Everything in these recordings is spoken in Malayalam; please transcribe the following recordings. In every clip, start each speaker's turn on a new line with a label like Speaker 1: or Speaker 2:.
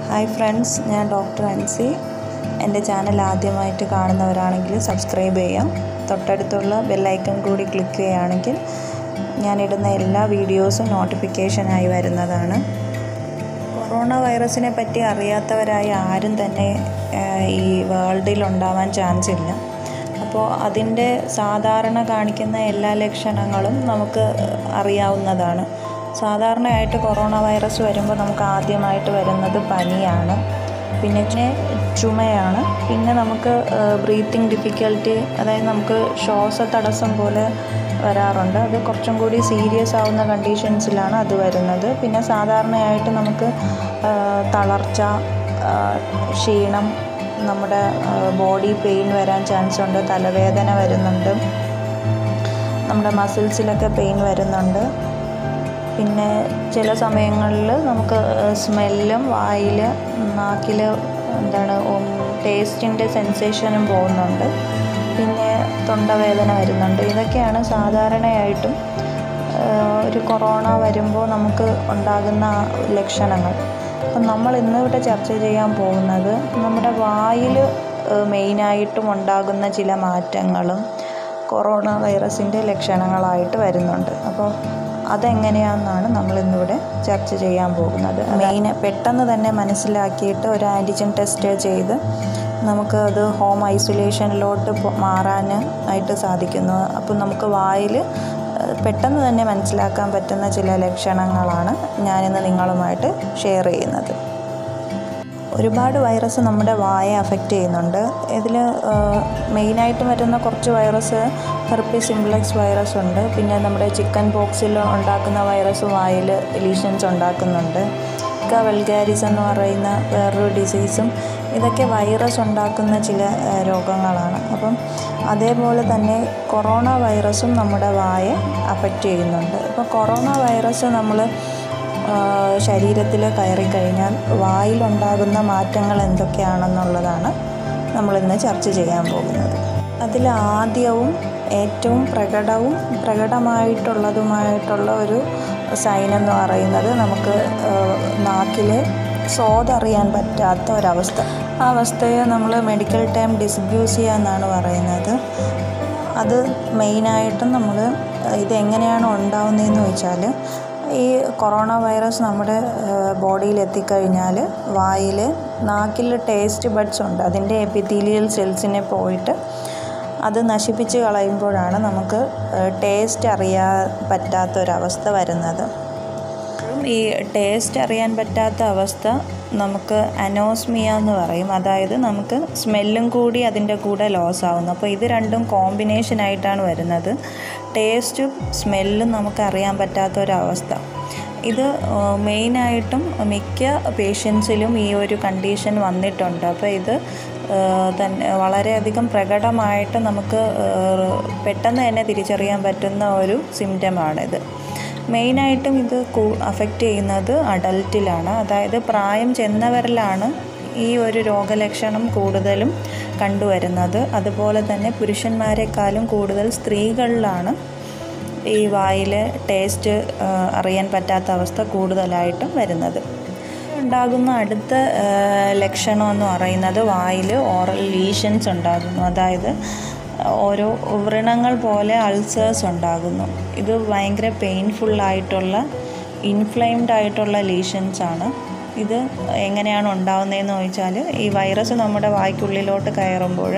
Speaker 1: ഹായ് ഫ്രണ്ട്സ് ഞാൻ ഡോക്ടർ അൻസി എൻ്റെ ചാനൽ ആദ്യമായിട്ട് കാണുന്നവരാണെങ്കിൽ സബ്സ്ക്രൈബ് ചെയ്യാം തൊട്ടടുത്തുള്ള ബെല്ലൈക്കൺ കൂടി ക്ലിക്ക് ചെയ്യുകയാണെങ്കിൽ ഞാനിടുന്ന എല്ലാ വീഡിയോസും നോട്ടിഫിക്കേഷനായി വരുന്നതാണ് കൊറോണ വൈറസിനെ പറ്റി അറിയാത്തവരായ ആരും തന്നെ ഏഹ്, ഈ വേൾഡിൽ ഉണ്ടാവാൻ ചാൻസ് ഇല്ല അപ്പോൾ അതിൻ്റെ സാധാരണ കാണിക്കുന്ന എല്ലാ ലക്ഷണങ്ങളും നമുക്ക് അറിയാവുന്നതാണ് സാധാരണയായിട്ട് കൊറോണ വൈറസ് വരുമ്പോൾ നമുക്ക് ആദ്യമായിട്ട് വരുന്നത് പനിയാണ് പിന്നെ ചുമയാണ് പിന്നെ നമുക്ക് ബ്രീത്തിങ് ഡിഫിക്കൽറ്റി അതായത് നമുക്ക് ശ്വാസതടസ്സം പോലെ വരാറുണ്ട് അത് കുറച്ചും കൂടി സീരിയസ് ആവുന്ന കണ്ടീഷൻസിലാണ് അത് വരുന്നത് പിന്നെ സാധാരണയായിട്ട് നമുക്ക് ആ, തളർച്ച ആ, ക്ഷീണം നമ്മുടെ ബോഡി പെയിൻ വരാൻ ചാൻസ് ഉണ്ട് തലവേദന വരുന്നുണ്ട് നമ്മുടെ മസിൽസിലൊക്കെ പെയിൻ വരുന്നുണ്ട് പിന്നെ ചില സമയങ്ങളിൽ നമുക്ക് സ്മെല്ലും വായിൽ നാക്കിൽ എന്താണ് ടേസ്റ്റിൻ്റെ സെൻസേഷനും പോകുന്നുണ്ട് പിന്നെ തൊണ്ടവേദന വരുന്നുണ്ട് ഇതൊക്കെയാണ് സാധാരണയായിട്ടും ആ, ഒരു കൊറോണ വരുമ്പോൾ നമുക്ക് ഉണ്ടാകുന്ന ലക്ഷണങ്ങൾ അപ്പം നമ്മൾ ഇന്നിവിടെ ചർച്ച ചെയ്യാൻ പോകുന്നത് നമ്മുടെ വായിൽ മെയിനായിട്ടും ഉണ്ടാകുന്ന ചില മാറ്റങ്ങളും കൊറോണ വൈറസിൻ്റെ ലക്ഷണങ്ങളായിട്ട് വരുന്നുണ്ട് അപ്പോൾ അതെങ്ങനെയാണെന്നാണ് നമ്മൾ ഇന്നിവിടെ ചർച്ച ചെയ്യാൻ പോകുന്നത് മെയിൻ പെട്ടെന്ന് തന്നെ മനസ്സിലാക്കിയിട്ട് ഒരു ആൻറ്റിജൻ ടെസ്റ്റ് ചെയ്ത് നമുക്ക് അത് ഹോം ഐസൊലേഷനിലോട്ട് പോ- മാറാൻ ആയിട്ട് സാധിക്കുന്നു അപ്പോൾ നമുക്ക് വായിൽ പെട്ടെന്ന് തന്നെ മനസ്സിലാക്കാൻ പറ്റുന്ന ചില ലക്ഷണങ്ങളാണ് ഞാനിന്ന് നിങ്ങളുമായിട്ട് ഷെയർ ചെയ്യുന്നത് ഒരുപാട് വൈറസ് നമ്മുടെ വായെ അഫക്റ്റ് ചെയ്യുന്നുണ്ട് ഇതിൽ മെയിനായിട്ട് വരുന്ന കുറച്ച് വൈറസ് ഹെർപ്പി സിംപ്ലക്സ് വൈറസ് ഉണ്ട് പിന്നെ നമ്മുടെ ചിക്കൻ പോക്സിൽ ഉണ്ടാക്കുന്ന വൈറസ് വായിൽ ലീഷൻസ് ഉണ്ടാക്കുന്നുണ്ട് ക വെൽഗാരിസ് എന്ന് പറയുന്ന വേറൊരു ഡിസീസും ഇതൊക്കെ വൈറസ് ഉണ്ടാക്കുന്ന ചില ആ, രോഗങ്ങളാണ് അപ്പം അതേപോലെ തന്നെ കൊറോണ വൈറസും നമ്മുടെ വായെ അഫക്റ്റ് ചെയ്യുന്നുണ്ട് ഇപ്പോൾ കൊറോണ വൈറസ് നമ്മൾ ശരീരത്തിൽ കയറിക്കഴിഞ്ഞാൽ വായിലുണ്ടാകുന്ന മാറ്റങ്ങൾ എന്തൊക്കെയാണെന്നുള്ളതാണ് നമ്മളിന്ന് ചർച്ച ചെയ്യാൻ പോകുന്നത് അതിൽ ആദ്യവും ഏറ്റവും പ്രകടവും പ്രകടമായിട്ടുള്ളതുമായിട്ടുള്ള ഒരു സൈൻ എന്ന് പറയുന്നത് നമുക്ക് നാക്കിലെ സ്വാദറിയാൻ പറ്റാത്ത ഒരവസ്ഥ ആ അവസ്ഥയെ നമ്മൾ മെഡിക്കൽ ടൈം ഡിസ്ബ്യൂസിയ എന്നാണ് പറയുന്നത് അത് മെയിനായിട്ടും നമ്മൾ ഇതെങ്ങനെയാണ് ഉണ്ടാവുന്നതെന്ന് വെച്ചാൽ ഈ കൊറോണ വൈറസ് നമ്മുടെ ബോഡിയിൽ എത്തിക്കഴിഞ്ഞാൽ വായിൽ നാക്കിൽ ടേസ്റ്റ് ബഡ്സ് ഉണ്ട് അതിൻ്റെ എപ്പിത്തീലിയൽ സെൽസിനെ പോയിട്ട് അത് നശിപ്പിച്ച് കളയുമ്പോഴാണ് നമുക്ക് ടേസ്റ്റ് അറിയാൻ പറ്റാത്തൊരവസ്ഥ വരുന്നത് ഈ ടേസ്റ്റ് അറിയാൻ പറ്റാത്ത അവസ്ഥ നമുക്ക് അനോസ്മിയ എന്ന് പറയും അതായത് നമുക്ക് സ്മെല്ലും കൂടി അതിൻ്റെ കൂടെ ലോസ് ആവുന്നു അപ്പോൾ ഇത് രണ്ടും കോമ്പിനേഷൻ ആയിട്ടാണ് വരുന്നത് ടേസ്റ്റും സ്മെല്ലും നമുക്ക് അറിയാൻ പറ്റാത്ത ഒരവസ്ഥ ഇത് മെയിനായിട്ടും മിക്ക പേഷ്യൻസിലും ഈ ഒരു കണ്ടീഷൻ വന്നിട്ടുണ്ട് അപ്പോൾ ഇത് തന്നെ വളരെയധികം പ്രകടമായിട്ട് നമുക്ക് പെട്ടെന്ന് തന്നെ തിരിച്ചറിയാൻ പറ്റുന്ന ഒരു സിംറ്റമാണിത് മെയിനായിട്ടും ഇത് അഫക്റ്റ് ചെയ്യുന്നത് അഡൽട്ടിലാണ് അതായത് പ്രായം ചെന്നവരിലാണ് ഈ ഒരു രോഗലക്ഷണം കൂടുതലും കണ്ടുവരുന്നത് അതുപോലെ തന്നെ പുരുഷന്മാരെക്കാളും കൂടുതൽ സ്ത്രീകളിലാണ് ഈ വായിലെ ടേസ്റ്റ് അറിയാൻ പറ്റാത്ത അവസ്ഥ കൂടുതലായിട്ടും വരുന്നത് ഉണ്ടാകുന്ന അടുത്ത ആ, ലക്ഷണം എന്ന് പറയുന്നത് വായിൽ ഓറൽ ലീഷൻസ് ഉണ്ടാകുന്നു അതായത് ഓരോ വ്രണങ്ങൾ പോലെ അൾസേഴ്സ് ഉണ്ടാകുന്നു ഇത് ഭയങ്കര പെയിൻഫുള്ളായിട്ടുള്ള ഇൻഫ്ലെയിംഡ് ആയിട്ടുള്ള ലീഷൻസ് ആണ് ഇത് എങ്ങനെയാണ് ഉണ്ടാകുന്നതെന്ന് ചോദിച്ചാൽ ഈ വൈറസ് നമ്മുടെ വായ്ക്കുള്ളിലോട്ട് കയറുമ്പോൾ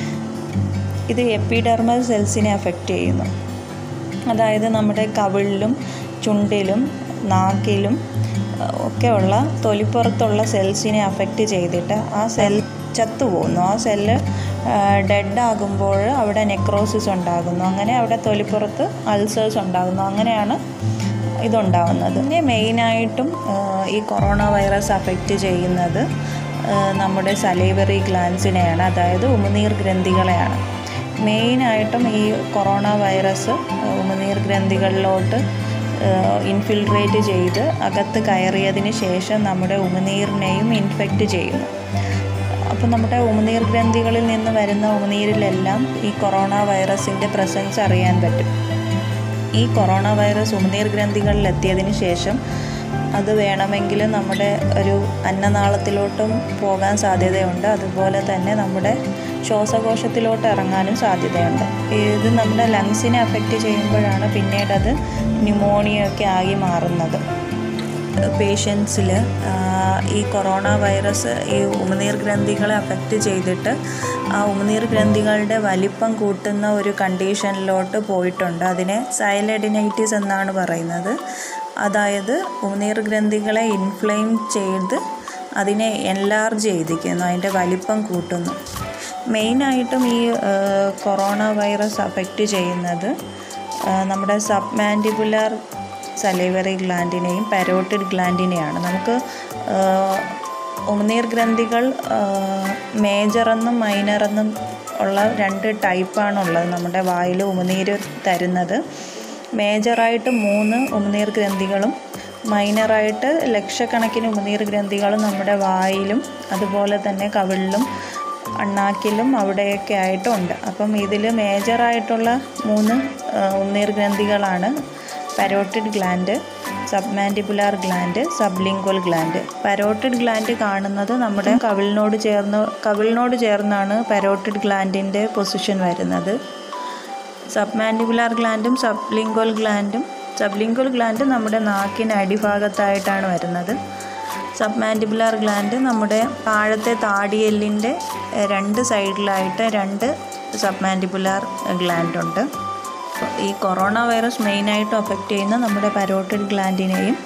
Speaker 1: ഇത് എപ്പിഡെർമൽ സെൽസിനെ അഫക്റ്റ് ചെയ്യുന്നു അതായത് നമ്മുടെ കവിളിലും ചുണ്ടിലും നാക്കിലും അഹ് ഒക്കെയുള്ള തൊലിപ്പുറത്തുള്ള സെൽസിനെ അഫക്റ്റ് ചെയ്തിട്ട് ആ സെൽ ചത്തുപോകുന്നു ആ സെല്ല് ഡെഡ് ആകുമ്പോൾ അവിടെ നെക്രോസിസ് ഉണ്ടാകുന്നു അങ്ങനെ അവിടെ തൊലിപ്പുറത്ത് അൾസേഴ്സ് ഉണ്ടാകുന്നു അങ്ങനെയാണ് ഇതുണ്ടാവുന്നത് പിന്നെ മെയിനായിട്ടും ഈ കൊറോണ വൈറസ് അഫക്റ്റ് ചെയ്യുന്നത് ആ, നമ്മുടെ സലൈവറി ഗ്ലാൻസിനെയാണ് അതായത് ഉമിനീർ ഗ്രന്ഥികളെയാണ് മെയിനായിട്ടും ഈ കൊറോണ വൈറസ് ഉമിനീർ ഗ്രന്ഥികളിലോട്ട് ഇൻഫിൽട്രേറ്റ് ചെയ്ത് അകത്ത് കയറിയതിന് ശേഷം നമ്മുടെ ഉമിനീരിനെയും ഇൻഫെക്റ്റ് ചെയ്യുന്നു അപ്പോൾ നമ്മുടെ ഉമിനീർ ഗ്രന്ഥികളിൽ നിന്ന് വരുന്ന ഉമിനീരിലെല്ലാം ഈ കൊറോണ വൈറസിൻ്റെ പ്രസൻസ് അറിയാൻ പറ്റും ഈ കൊറോണ വൈറസ് ഉമിനീർ ഗ്രന്ഥികളിൽ എത്തിയതിന് ശേഷം അത് വേണമെങ്കിൽ നമ്മുടെ ഒരു അന്നനാളത്തിലോട്ടും പോകാൻ സാധ്യതയുണ്ട് അതുപോലെ തന്നെ നമ്മുടെ ശ്വാസകോശത്തിലോട്ട് ഇറങ്ങാനും സാധ്യതയുണ്ട് ഇത് നമ്മുടെ ലങ്സിനെ അഫക്റ്റ് ചെയ്യുമ്പോഴാണ് പിന്നീട് അത് ന്യൂമോണിയൊക്കെ ആയി മാറുന്നത് പേഷ്യൻസിൽ ഈ കൊറോണ വൈറസ് ഈ ഉമിനീർ ഗ്രന്ഥികളെ അഫക്റ്റ് ചെയ്തിട്ട് ആ ഉമിനീർ ഗ്രന്ഥികളുടെ വലിപ്പം കൂട്ടുന്ന ഒരു കണ്ടീഷനിലോട്ട് പോയിട്ടുണ്ട് അതിനെ സൈലഡിനൈറ്റിസ് എന്നാണ് പറയുന്നത് അതായത് ഉമിനീർ ഗ്രന്ഥികളെ ഇൻഫ്ലെയിം ചെയ്ത് അതിനെ എൻലാർജ് ചെയ്തിരിക്കുന്നു അതിൻ്റെ വലിപ്പം കൂട്ടുന്നു മെയിനായിട്ടും ഈ കൊറോണ വൈറസ് അഫക്റ്റ് ചെയ്യുന്നത് നമ്മുടെ സബ് മാൻഡിബുലർ സലൈവറി ഗ്ലാൻഡിനെയും പാരോട്ടിഡ് ഗ്ലാൻഡിനെയാണ് നമുക്ക് ഉമിനീർ ഗ്രന്ഥികൾ മേജറെന്നും മൈനറെന്നും ഉള്ള രണ്ട് ടൈപ്പാണുള്ളത് നമ്മുടെ വായിൽ ഉമിനീര് തരുന്നത് മേജറായിട്ട് മൂന്ന് ഉമിനീർ ഗ്രന്ഥികളും മൈനറായിട്ട് ലക്ഷക്കണക്കിന് ഉമിനീർ ഗ്രന്ഥികളും നമ്മുടെ വായിലും അതുപോലെ തന്നെ കവിളിലും അണ്ണാക്കിലും അവിടെയൊക്കെ ആയിട്ടുണ്ട് അപ്പം ഇതിൽ മേജറായിട്ടുള്ള മൂന്ന് ഉമിനീർ ഗ്രന്ഥികളാണ് parotid gland submandibular gland sublingual gland parotid gland കാണുന്നത് നമ്മുടെ കവിളിനോട് ചേർന്ന് കവിളിനോട് ചേർന്നാണ് പരോട്ടിഡ് ഗ്ലാൻഡിൻ്റെ പൊസിഷൻ വരുന്നത് സബ് മാൻഡിബുലാർ ഗ്ലാൻഡും സബ്ലിംഗ്വൽ ഗ്ലാൻഡും സബ്ലിംഗ്വൽ ഗ്ലാൻഡ് നമ്മുടെ നാക്കിന് അടിഭാഗത്തായിട്ടാണ് വരുന്നത് സബ് മാൻഡിബുലാർ ഗ്ലാൻഡ് നമ്മുടെ താഴത്തെ താടിയെല്ലിൻ്റെ രണ്ട് സൈഡിലായിട്ട് രണ്ട് സബ് മാൻഡിബുലാർ ഗ്ലാൻഡ് ഉണ്ട് ഈ കൊറോണ വൈറസ് മെയിനായിട്ടും അഫക്റ്റ് ചെയ്യുന്ന നമ്മുടെ പരോട്ടിഡ് ഗ്ലാൻഡിനെയും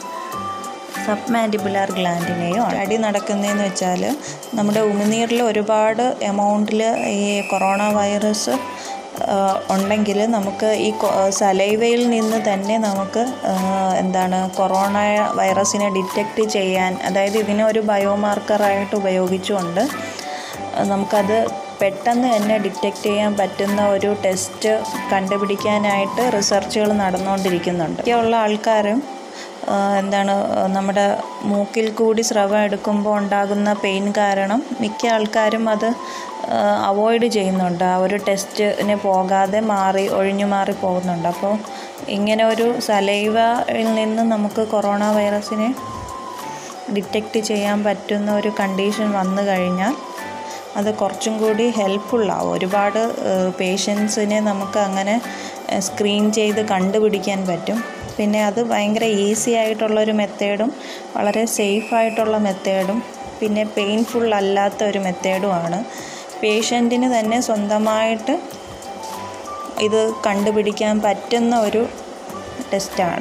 Speaker 1: സബ് മാൻഡിബുലാർ ഗ്ലാൻഡിനെയും അടി നടക്കുന്നതെന്ന് വെച്ചാൽ നമ്മുടെ ഉമിനീരിൽ ഒരുപാട് എമൗണ്ടിൽ ഈ കൊറോണ വൈറസ് ഉണ്ടെങ്കിൽ നമുക്ക് ഈ സലൈവയിൽ നിന്ന് തന്നെ നമുക്ക് എന്താണ് കൊറോണ വൈറസിനെ ഡിറ്റക്റ്റ് ചെയ്യാൻ അതായത് ഇതിനെ ഒരു ബയോമാർക്കറായിട്ട് ഉപയോഗിച്ചുകൊണ്ട് നമുക്കത് പെട്ടെന്ന് തന്നെ ഡിറ്റക്റ്റ് ചെയ്യാൻ പറ്റുന്ന ഒരു ടെസ്റ്റ് കണ്ടുപിടിക്കാനായിട്ട് റിസർച്ചുകൾ നടന്നുകൊണ്ടിരിക്കുന്നുണ്ട് ഒക്കെയുള്ള ആൾക്കാരും എന്താണ് നമ്മുടെ മൂക്കിൽ കൂടി സ്രവം എടുക്കുമ്പോൾ ഉണ്ടാകുന്ന പെയിൻ കാരണം മിക്ക ആൾക്കാരും അത് അവോയ്ഡ് ചെയ്യുന്നുണ്ട് ആ ഒരു ടെസ്റ്റിന് പോകാതെ മാറി ഒഴിഞ്ഞു മാറി പോകുന്നുണ്ട് അപ്പോൾ ഇങ്ങനെ ഒരു സലൈവയിൽ നിന്ന് നമുക്ക് കൊറോണ വൈറസിനെ ഡിറ്റക്റ്റ് ചെയ്യാൻ പറ്റുന്ന ഒരു കണ്ടീഷൻ വന്നു കഴിഞ്ഞാൽ അത് കുറച്ചും കൂടി ഹെൽപ്ഫുള്ളാവും ഒരുപാട് പേഷ്യൻസിനെ നമുക്ക് അങ്ങനെ സ്ക്രീൻ ചെയ്ത് കണ്ടുപിടിക്കാൻ പറ്റും പിന്നെ അത് ഭയങ്കര ഈസി ആയിട്ടുള്ളൊരു മെത്തേഡും വളരെ സേഫ് ആയിട്ടുള്ള മെത്തേഡും പിന്നെ പെയിൻഫുൾ അല്ലാത്ത ഒരു മെത്തേഡുമാണ് പേഷ്യൻറ്റിന് തന്നെ സ്വന്തമായിട്ട് ഇത് കണ്ടുപിടിക്കാൻ പറ്റുന്ന ഒരു ടെസ്റ്റാണ്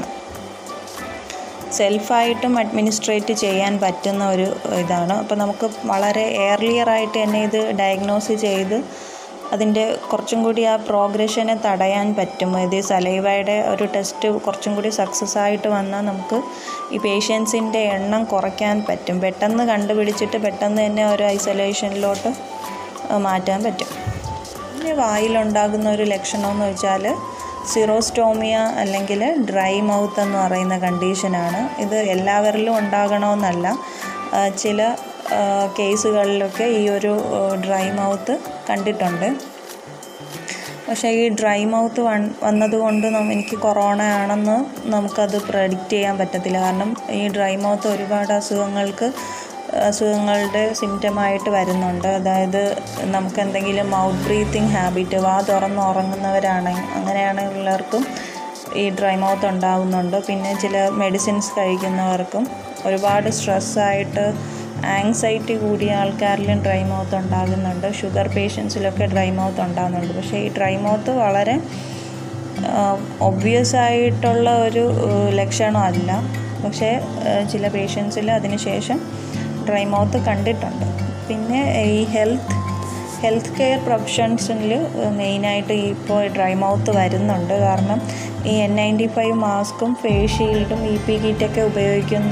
Speaker 1: സെൽഫായിട്ടും അഡ്മിനിസ്ട്രേറ്റ് ചെയ്യാൻ പറ്റുന്ന ഒരു ഇതാണ് അപ്പോൾ നമുക്ക് വളരെ ഏർലിയർ ആയിട്ട് തന്നെ ഇത് ഡയഗ്നോസ് ചെയ്ത് അതിൻ്റെ കുറച്ചും കൂടി ആ പ്രോഗ്രഷനെ തടയാൻ പറ്റും ഇത് സലൈവയുടെ ഒരു ടെസ്റ്റ് കുറച്ചും കൂടി സക്സസ് ആയിട്ട് വന്നാൽ നമുക്ക് ഈ പേഷ്യൻസിൻ്റെ എണ്ണം കുറയ്ക്കാൻ പറ്റും പെട്ടെന്ന് കണ്ടുപിടിച്ചിട്ട് പെട്ടെന്ന് തന്നെ ഒരു ഐസൊലേഷനിലോട്ട് മാറ്റാൻ പറ്റും പിന്നെ വായിലുണ്ടാകുന്ന ഒരു ലക്ഷണം എന്ന് വെച്ചാൽ സിറോസ്റ്റോമിയ അല്ലെങ്കിൽ ഡ്രൈ മൗത്ത് എന്ന് പറയുന്ന കണ്ടീഷനാണ് ഇത് എല്ലാവരിലും ഉണ്ടാകണമെന്നല്ല ചില കേസുകളിലൊക്കെ ഈ ഒരു ഡ്രൈ മൗത്ത് കണ്ടിട്ടുണ്ട് പക്ഷേ ഈ ഡ്രൈ മൗത്ത് വന്നതുകൊണ്ട് എനിക്ക് കൊറോണ ആണെന്ന് നമുക്കത് പ്രഡിക്റ്റ് ചെയ്യാൻ പറ്റത്തില്ല കാരണം ഈ ഡ്രൈ മൗത്ത് ഒരുപാട് അസുഖങ്ങൾക്ക് അസുഖങ്ങളുടെ സിംറ്റമായിട്ട് വരുന്നുണ്ട് അതായത് നമുക്ക് എന്തെങ്കിലും മൗത്ത് ബ്രീത്തിങ് ഹാബിറ്റ് വാ തുറന്ന് ഉറങ്ങുന്നവരാണ് അങ്ങനെയാണുള്ളവർക്കും ഈ ഡ്രൈ മൗത്ത് ഉണ്ടാകുന്നുണ്ട് പിന്നെ ചില മെഡിസിൻസ് കഴിക്കുന്നവർക്കും ഒരുപാട് സ്ട്രെസ്സായിട്ട് ആങ്സൈറ്റി കൂടിയ ആൾക്കാരിലും ഡ്രൈ മൗത്ത് ഉണ്ടാകുന്നുണ്ട് ഷുഗർ പേഷ്യൻസിലൊക്കെ ഡ്രൈ മൗത്ത് ഉണ്ടാകുന്നുണ്ട് പക്ഷേ ഈ ഡ്രൈ മൗത്ത് വളരെ ഒബ്വിയസ് ആയിട്ടുള്ള ഒരു ലക്ഷണമല്ല പക്ഷേ ചില പേഷ്യൻസിൽ അതിന് ശേഷം ഡ്രൈ മൗത്ത് കണ്ടിട്ടുണ്ട് പിന്നെ ഈ ഹെൽത്ത് ഹെൽത്ത് കെയർ പ്രൊഫഷൻസിൽ മെയിനായിട്ട് ഇപ്പോൾ ഡ്രൈ മൗത്ത് വരുന്നുണ്ട് കാരണം ഈ എൻ നയൻറ്റി ഫൈവ് മാസ്കും ഫേസ് ഷീൽഡും ഇ പി കിറ്റൊക്കെ ഉപയോഗിക്കുന്ന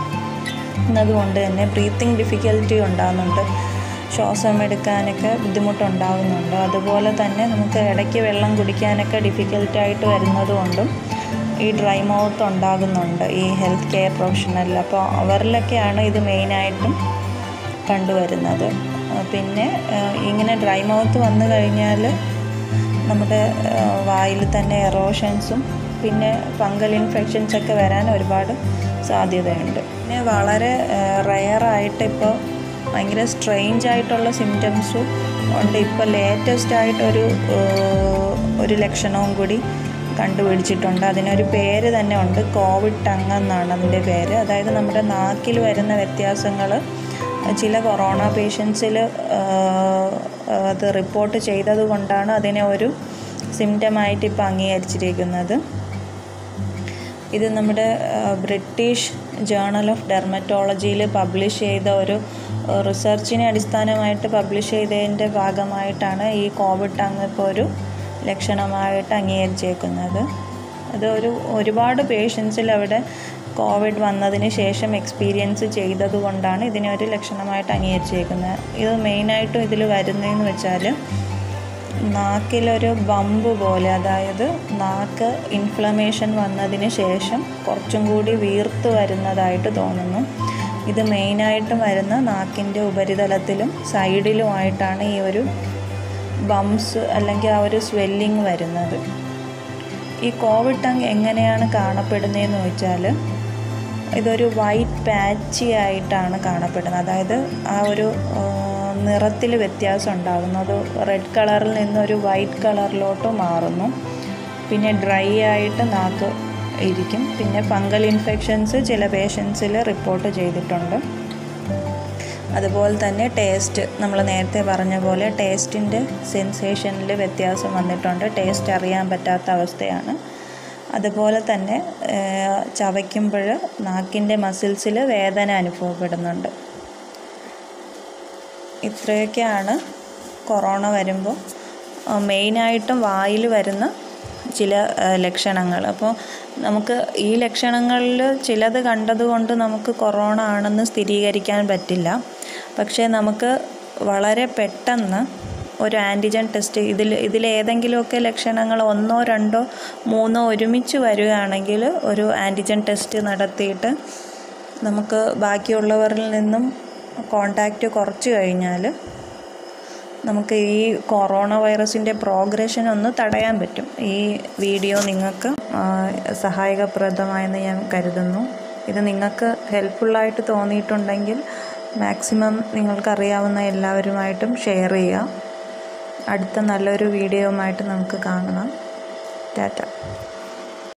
Speaker 1: കൊണ്ട് തന്നെ ബ്രീത്തിങ് ഡിഫിക്കൽറ്റി ഉണ്ടാകുന്നുണ്ട് ശ്വാസം എടുക്കാനൊക്കെ ബുദ്ധിമുട്ടുണ്ടാകുന്നുണ്ട് അതുപോലെ തന്നെ നമുക്ക് ഇടയ്ക്ക് വെള്ളം കുടിക്കാനൊക്കെ ഡിഫിക്കൽട്ടായിട്ട് വരുന്നത് കൊണ്ടും ഈ ഡ്രൈ മൗത്ത് ഉണ്ടാകുന്നുണ്ട് ഈ ഹെൽത്ത് കെയർ പ്രൊഫഷണലിൽ അപ്പോൾ അവരിലൊക്കെയാണ് ഇത് മെയിനായിട്ടും കണ്ടുവരുന്നത് പിന്നെ ഇങ്ങനെ ഡ്രൈ മൗത്ത് വന്നു കഴിഞ്ഞാൽ നമ്മുടെ വായിൽ തന്നെ എറോഷൻസും പിന്നെ ഫംഗൽ ഇൻഫെക്ഷൻസൊക്കെ വരാൻ ഒരുപാട് സാധ്യതയുണ്ട് പിന്നെ വളരെ റെയറായിട്ട് ഇപ്പോൾ ഭയങ്കര സ്ട്രെയിഞ്ച് ആയിട്ടുള്ള സിംറ്റംസും ഉണ്ട് ഇപ്പോൾ ലേറ്റസ്റ്റ് ആയിട്ടൊരു ഏഹ്, ഒരു ലക്ഷണവും കൂടി കണ്ടുപിടിച്ചിട്ടുണ്ട് അതിനൊരു പേര് തന്നെ ഉണ്ട് കോവിഡ് ടങ് എന്നാണ് അതിൻ്റെ പേര് അതായത് നമ്മുടെ നാക്കിൽ വരുന്ന വ്യത്യാസങ്ങൾ ചില കൊറോണ പേഷ്യൻസിൽ അത് റിപ്പോർട്ട് ചെയ്തത് കൊണ്ടാണ് അതിനെ ഒരു സിംറ്റമായിട്ട് ഇപ്പോൾ അംഗീകരിച്ചിരിക്കുന്നത് ഇത് നമ്മുടെ ആ, ബ്രിട്ടീഷ് ജേണൽ ഓഫ് ഡെർമറ്റോളജിയിൽ പബ്ലിഷ് ചെയ്ത ഒരു ആ, റിസർച്ചിനെ അടിസ്ഥാനമായിട്ട് പബ്ലിഷ് ചെയ്തതിൻ്റെ ഭാഗമായിട്ടാണ് ഈ കോവിഡ് ടങ് ഇപ്പോൾ ഒരു ലക്ഷണമായിട്ട് അംഗീകരിച്ചേക്കുന്നത് അത് ഒരു ഒരുപാട് പേഷ്യൻസിൽ അവിടെ കോവിഡ് വന്നതിന് ശേഷം എക്സ്പീരിയൻസ് ചെയ്തത് കൊണ്ടാണ് ഇതിനെ ഒരു ലക്ഷണമായിട്ട് അംഗീകരിച്ചേക്കുന്നത് ഇത് മെയിനായിട്ടും ഇതിൽ വരുന്നതെന്ന് വെച്ചാൽ നാക്കിലൊരു ബമ്പ് പോലെ അതായത് നാക്ക് ഇൻഫ്ലമേഷൻ വന്നതിന് ശേഷം കുറച്ചും കൂടി വീർത്ത് വരുന്നതായിട്ട് തോന്നുന്നു ഇത് മെയിനായിട്ടും വരുന്ന നാക്കിൻ്റെ ഉപരിതലത്തിലും സൈഡിലുമായിട്ടാണ് ഈ ഒരു ബംസ് അല്ലെങ്കിൽ ആ ഒരു സ്വെല്ലിങ് വരുന്നത് ഈ കോവിഡ് ടങ് എങ്ങനെയാണ് കാണപ്പെടുന്നതെന്ന് വെച്ചാൽ ഇതൊരു വൈറ്റ് പാച്ചി ആയിട്ടാണ് കാണപ്പെടുന്നത് അതായത് ആ ഒരു നിറത്തിൽ വ്യത്യാസം ഉണ്ടാകുന്നു അത് റെഡ് കളറിൽ നിന്നൊരു വൈറ്റ് കളറിലോട്ട് മാറുന്നു പിന്നെ ഡ്രൈ ആയിട്ട് നാക്ക് ഇരിക്കും പിന്നെ ഫംഗൽ ഇൻഫെക്ഷൻസ് ചില പേഷ്യൻസിൽ റിപ്പോർട്ട് ചെയ്തിട്ടുണ്ട് അതുപോലെ തന്നെ ടേസ്റ്റ് നമ്മൾ നേരത്തെ പറഞ്ഞ പോലെ ടേസ്റ്റിൻ്റെ സെൻസേഷനിൽ വ്യത്യാസം വന്നിട്ടുണ്ട് ടേസ്റ്റ് അറിയാൻ പറ്റാത്ത അവസ്ഥയാണ് അതുപോലെ തന്നെ ചവയ്ക്കുമ്പോൾ നാക്കിൻ്റെ മസിൽസിൽ വേദന അനുഭവപ്പെടുന്നുണ്ട് ഇത്രയൊക്കെയാണ് കൊറോണ വരുമ്പോൾ മെയിനായിട്ടും വായിൽ വരുന്ന ചില ലക്ഷണങ്ങൾ അപ്പോൾ നമുക്ക് ഈ ലക്ഷണങ്ങളിൽ ചിലത് കണ്ടതുകൊണ്ട് നമുക്ക് കൊറോണ ആണെന്ന് സ്ഥിരീകരിക്കാൻ പറ്റില്ല പക്ഷേ നമുക്ക് വളരെ പെട്ടെന്ന് ഒരു ആൻറ്റിജൻ ടെസ്റ്റ് ഇതിൽ ഇതിലേതെങ്കിലുമൊക്കെ ലക്ഷണങ്ങൾ ഒന്നോ രണ്ടോ മൂന്നോ ഒരുമിച്ച് വരികയാണെങ്കിൽ ഒരു ആൻറ്റിജൻ ടെസ്റ്റ് നടത്തിയിട്ട് നമുക്ക് ബാക്കിയുള്ളവരിൽ നിന്നും കോണ്ടാക്റ്റ് കുറച്ച് കഴിഞ്ഞാൽ നമുക്ക് ഈ കൊറോണ വൈറസിൻ്റെ പ്രോഗ്രഷൻ ഒന്ന് തടയാൻ പറ്റും ഈ വീഡിയോ നിങ്ങൾക്ക് സഹായകപ്രദമായെന്ന് ഞാൻ കരുതുന്നു ഇത് നിങ്ങൾക്ക് ഹെൽപ്ഫുള്ളായിട്ട് തോന്നിയിട്ടുണ്ടെങ്കിൽ മാക്സിമം നിങ്ങൾക്കറിയാവുന്ന എല്ലാവരുമായിട്ടും ഷെയർ ചെയ്യുക അടുത്ത നല്ലൊരു വീഡിയോയുമായിട്ട് നമുക്ക് കാണണം ടാറ്റ